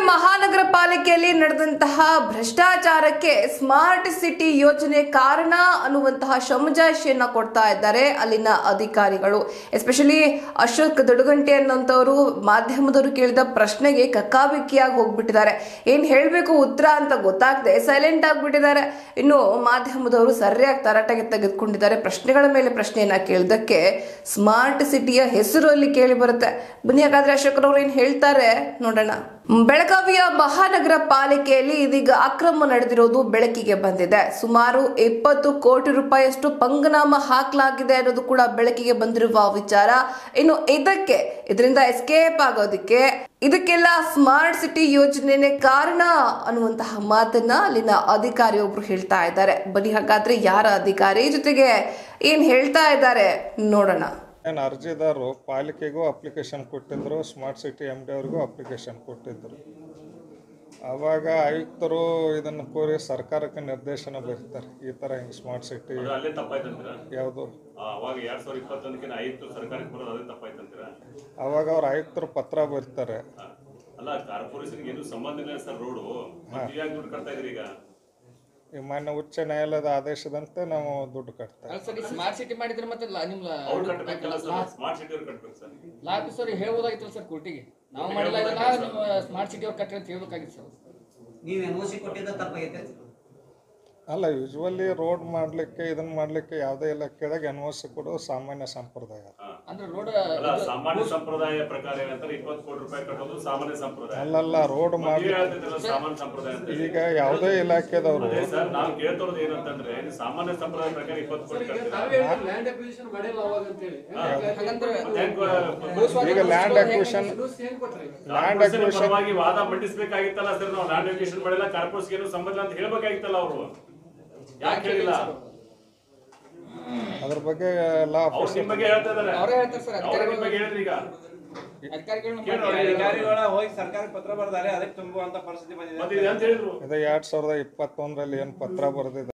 ಮಹಾನಗರ ಪಾಲಿಕೆಯಲ್ಲಿ ನಡೆದಂತಹ ಭ್ರಷ್ಟಾಚಾರಕ್ಕೆ ಸ್ಮಾರ್ಟ್ ಸಿಟಿ ಯೋಜನೆ ಕಾರಣ ಅನ್ನುವಂತಹ ಸಮಜಾಯಿಷಿಯನ್ನ ಕೊಡ್ತಾ ಇದ್ದಾರೆ ಅಲ್ಲಿನ ಅಧಿಕಾರಿಗಳು ಎಸ್ಪೆಷಲಿ ಅಶೋಕ್ ದೊಡಗಂಟೆ ಅನ್ನೋಂಥವ್ರು ಮಾಧ್ಯಮದವರು ಕೇಳಿದ ಪ್ರಶ್ನೆಗೆ ಕಕ್ಕಾಬಿಕ್ಕಿಯಾಗಿ ಹೋಗ್ಬಿಟ್ಟಿದ್ದಾರೆ ಏನ್ ಹೇಳ್ಬೇಕು ಉತ್ತರ ಅಂತ ಗೊತ್ತಾಗದೆ ಸೈಲೆಂಟ್ ಆಗ್ಬಿಟ್ಟಿದ್ದಾರೆ ಇನ್ನು ಮಾಧ್ಯಮದವರು ಸರಿಯಾಗಿ ತರಾಟೆಗೆ ತೆಗೆದುಕೊಂಡಿದ್ದಾರೆ ಪ್ರಶ್ನೆಗಳ ಮೇಲೆ ಪ್ರಶ್ನೆಯನ್ನ ಕೇಳಿದಕ್ಕೆ ಸ್ಮಾರ್ಟ್ ಸಿಟಿಯ ಹೆಸರು ಅಲ್ಲಿ ಕೇಳಿ ಬರುತ್ತೆ ಬನ್ನಿ ಹಾಗಾದ್ರೆ ಅಶೋಕ್ರವ್ರು ಏನ್ ಹೇಳ್ತಾರೆ ನೋಡೋಣ ಬೆಳಗಾವಿಯ ಮಹಾನಗರ ಪಾಲಿಕೆಯಲ್ಲಿ ಇದೀಗ ಅಕ್ರಮ ನಡೆದಿರೋದು ಬೆಳಕಿಗೆ ಬಂದಿದೆ ಸುಮಾರು ಇಪ್ಪತ್ತು ಕೋಟಿ ರೂಪಾಯಿಯಷ್ಟು ಪಂಗನಾಮ ಹಾಕಲಾಗಿದೆ ಅನ್ನೋದು ಕೂಡ ಬೆಳಕಿಗೆ ಬಂದಿರುವ ವಿಚಾರ ಇನ್ನು ಇದಕ್ಕೆ ಇದರಿಂದ ಎಸ್ಕೇಪ್ ಆಗೋದಕ್ಕೆ ಇದಕ್ಕೆಲ್ಲ ಸ್ಮಾರ್ಟ್ ಸಿಟಿ ಯೋಜನೆನೇ ಕಾರಣ ಅನ್ನುವಂತಹ ಮಾತನ್ನ ಅಲ್ಲಿನ ಅಧಿಕಾರಿಯೊಬ್ರು ಹೇಳ್ತಾ ಇದ್ದಾರೆ ಬನ್ನಿ ಹಾಗಾದ್ರೆ ಯಾರ ಅಧಿಕಾರಿ ಜೊತೆಗೆ ಏನ್ ಹೇಳ್ತಾ ಇದ್ದಾರೆ ನೋಡೋಣ ಏನು ಅರ್ಜಿದಾರರು ಪಾಲಿಕೆಗೂ ಅಪ್ಲಿಕೇಶನ್ ಕೊಟ್ಟಿದ್ದರು ಸ್ಮಾರ್ಟ್ ಸಿಟಿ ಎಮ್ ಡಿ ಅವ್ರಿಗೂ ಅಪ್ಲಿಕೇಶನ್ ಕೊಟ್ಟಿದ್ದರು ಆವಾಗ ಆಯುಕ್ತರು ಇದನ್ನು ಕೋರಿ ಸರ್ಕಾರಕ್ಕೆ ನಿರ್ದೇಶನ ಬರೀತಾರೆ ಈ ಥರ ಹಿಂಗೆ ಸ್ಮಾರ್ಟ್ ಸಿಟಿ ಅದು ಅಲ್ಲೇ ತಪ್ಪಾಯ್ತಂತೀರಾ ಯಾವುದು ಆ, ಅವಾಗ ಎರಡ್ ಸಾವಿರದ ಇಪ್ಪತ್ತೊಂದಕ್ಕೆ ಆಯುಕ್ತರು ಸರ್ಕಾರಕ್ಕೆ ಬರೋದು ಅದೇ ತಪ್ಪಾಯ್ತಂತೀರಾ ಆವಾಗ ಅವ್ರು ಆಯುಕ್ತರು ಪತ್ರ ಬರೀತಾರೆ ಆ, ಅಲ್ಲ ಕಾರ್ಪೊರೇಷನ್ಗೆ ಏನು ಸಂಬಂಧ ಇಲ್ಲ ಸರ್ ರೋಡು ಮತ್ತೆ ಯಾಕೆ ದುಡ್ಡು ಕಟ್ತಾ ಇದ್ರಿ ಈಗ ಈ ಮಾನ್ಯ ಉಚ್ಚ ನ್ಯಾಯಾಲಯದ ಆದೇಶದಂತೆ ನಾವು ದುಡ್ಡು ಕಟ್ತೇವೆ ಅಲ್ಲ ಸರ್ ಈ ಸ್ಮಾರ್ಟ್ ಸಿಟಿ ಮಾಡಿದ್ರೆ ಮತ್ತೆ ಲಾ- ನಿಮ್ ಲಾ- ಅವ್ರು ಕಟ್ಟಬೇಕಲ್ಲ ಸರ್ ಸ್ಮಾರ್ಟ್ ಸಿಟಿ ಅವ್ರು ಕಟ್ಬೇಕು ಸರ್ ಲಾ ಆಫೀಸರ್ ಹೇಳ್ಬೋದಾಗಿತ್ತಲ್ಲ ಸರ್ ಕೋರ್ಟಿಗೆ ನಾವು ಮಾಡಿಲ್ಲ ಇದನ್ನ ನಿಮ್ಮ ಸ್ಮಾರ್ಟ್ ಸಿಟಿ ಅವ್ರು ಕಟ್ಟಿ ಅಂತ ಹೇಳ್ಬೇಕಾಗಿತ್ತು ಸರ್ ನೀವು ಎನ್ ಓ ಸಿ ಕೊಟ್ಟಿದ್ದ ತಪ್ಪಾಗೈತೆ ಅಲ್ಲ ಯೂಶ್ವಲಿ ರೋಡ್ ಮಾಡಲಿಕ್ಕೆ ಇದನ್ನು ಮಾಡಲಿಕ್ಕೆ ಯಾವುದೇ ಇಲಾಖೆದಾಗ ಎನ್ ಒ ಸಿ ಕೊಡೋದು ಸಾಮಾನ್ಯ ಸಂಪ್ರದಾಯ ಅಂದ್ರೆ ರೋಡ್ ಅಲ್ಲ ಸಾಮಾನ್ಯ ಸಂಪ್ರದಾಯ ಪ್ರಕಾರ ಏನಂತಾರೆ ಇಪ್ಪತ್ತು ಕೋಟಿ ರೂಪಾಯಿ ಕಟ್ಟೋದು ಸಾಮಾನ್ಯ ಸಂಪ್ರದಾಯ ಅಲ್ಲಲ್ಲ ರೋಡ್ ನೀವ್ ಮಾಡಿ ಹೇಳ್ತಿದ್ರಲ್ಲ ಸಾಮಾನ್ಯ ಸಂಪ್ರದಾಯ ಅಂತ ಹೇಳಿ. ಈಗ ಯಾವುದೇ ಇಲಾಖೆದವರು ಅದೇ ಸರ್ ನಾವು ಕೇಳ್ತಿರೋದು ಏನಂತಂದ್ರೆ ನೀವು ಸಾಮಾನ್ಯ ಸಂಪ್ರದಾಯ ಪ್ರಕಾರ ಇಪ್ಪತ್ತು ಕೋಟಿ ಕಟ್ತೀರಾ ಲ್ಯಾಂಡ್ ಅಕ್ವಿಸಿಷನ್ ಮಾಡಿಲ್ಲ ಅವಾಗ ಅಂತೇಳಿ ಹಂಗಂದ್ರೆ ಮತ್ತೆ ಹೆಂಗ್ ಈಗ ಲ್ಯಾಂಡ್ ಅಕ್ವಿಷನ್ ಏನ್ ಕೊಟ್ರಿ ಲ್ಯಾಂಡ್ ಕಾರ್ಪೊರೇಷನ್ ಅಕ್ವಿಷನ್ ಪರವಾಗಿ ವಾದ ಮಂಡಿಸ್ಬೇಕಾಗಿತ್ತಲ್ಲ ಸರ್ ನಾವು ಲ್ಯಾಂಡ್ ಅಕ್ವಿಷನ್ ಮಾಡಿಲ್ಲ ಕಾರ್ಪೊರೇಷನ್ ಏನು ಸಂಬಂಧ ಇಲ್ಲ ಅಂತ ಹೇಳ್ಬೇಕಾಗಿತ್ತಲ್ಲ ಅವರು ಯಾಕೆ ಹೇಳಿಲ್ಲ ಅದ್ರ ಬಗ್ಗೆ ಲಾ ಅವ್ರು ಆಫೀಸರ್ ನಿಮ್ ಬಗ್ಗೆ ಹೇಳ್ತಾ ಇದಾರೆ ಅವರೇ ಹೇಳ್ತಾರೆ ಸರ್ ಅವ್ರ ನಿಮ್ ಬಗ್ಗೆ ಹೇಳಿದ್ರಿ ಈಗ ಅಧಿಕಾರಿಗಳನ್ನ ಕೇಳಿ ನೋಡಿ, ಅಧಿಕಾರಿಗಳ ಹೋಗಿ ಸರ್ಕಾರಕ್ಕೆ ಪತ್ರ ಬರ್ತಾರೆ ಅದಕ್ಕೆ ತುಂಬುವಂತ ಪರಿಸ್ಥಿತಿ ಬಂದಿದೆ ಮತ್ತೆ ಇದು ಅಂತ ಹೇಳಿದ್ರು ಇದು ಎರಡ್ ಸಾವಿರದ ಇಪ್ಪತ್ತೊಂದರಲ್ಲಿ ಏನು ಪತ್ರ ಬರೆದಿದೆ